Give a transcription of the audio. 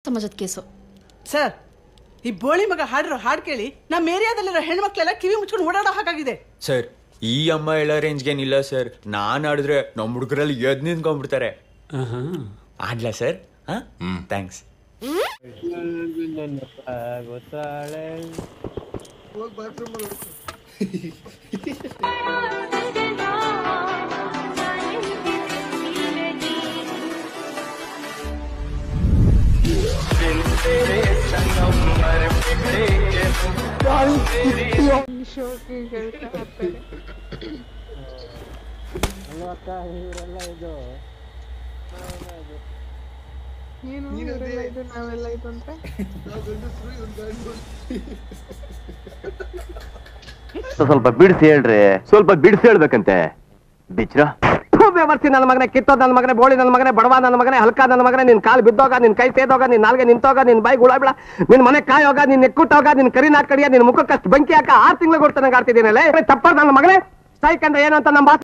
ಸಮಾಜದ case sir ಈ ಬೋಳಿ ಮಗ ಹಾಡಿರೋ ಹಾಡು ಕೇಳಿ ನಮ್ಮ ಏರಿಯಾದಲ್ಲಿರೋ ಹೆಣ್ಮಕ್ಳೆಲ್ಲ ಕಿವಿ ಮುಚ್ಕೊಂಡು ಓಡಾಡೋ ಹಾಗಾಗಿದೆ ಸರ್ ಈ ಅಮ್ಮ ಹೇಳೋ ರೇಂಜ್ಗೇನಿಲ್ಲ ಸರ್ ನಾನು ಆಡಿದ್ರೆ ನಮ್ಮ ಹುಡುಗರಲ್ಲಿ ಎದ್ ನಿಂತ್ಕೊಂಡ್ಬಿಡ್ತಾರೆ ಆಡ್ಲಾ ಸರ್ ಹಾ ಥ್ಯಾಂಕ್ಸ್ ಏನು ಇವರೆಲ್ಲ ಇದು ನಾವೆಲ್ಲ ಇದು ಅಂತ ಸ್ವಲ್ಪ ಬಿಡಿಸಿ ಹೇಳ್ರಿ ಸ್ವಲ್ಪ ಬಿಡಿಸಿ ಹೇಳ್ಬೇಕಂತೆ ಬಿಚ್ರ ವ್ಯವಸ್ಥೆ ನನ್ನ ಮಗನೇ ಕಿತ್ತೋದ್ ನನ್ನ ಮಗನೇ ಬೋಳಿ ನನ್ನ ಮಗನೇ ಬಡವ ನನ್ನ ಮಗನೇ ಹಲ್ಕ ನನ್ನ ಮಗನೇ ನಿನ್ ಕಾಲು ಬಿದ್ದೋಗ ನಿನ್ ಕೈ ಸೇದೋಗ ನಿನ್ ನಾಲ್ಗೆ ನಿಂತೋಗ ನಿನ್ ಬಾಯಿ ಗುಳ ಬಿಡ ನಿನ್ ಮನೆ ಕಾಯೋಗ ನಿನ್ ಎಕ್ಕುಟ್ಟೋಗ ನಿನ್ ಕರಿ ನಾಟ್ ಕಡಿಯ ನಿನ್ ಮುಖಕ್ಕಷ್ಟು ಬೆಂಕಿ ಹಾಕ ಆರ್ ತಿಂಗಳು ಕೊಡ್ತಾನೆ ಆಡ್ತಿದ್ದೀನಲ್ಲ ತಪ್ಪ ನನ್ನ ಮಗನೇ ಸ್ಟ್ರೈಕ್ ಅಂದ್ರೆ ಏನು ಅಂತ ನಮ್ಮ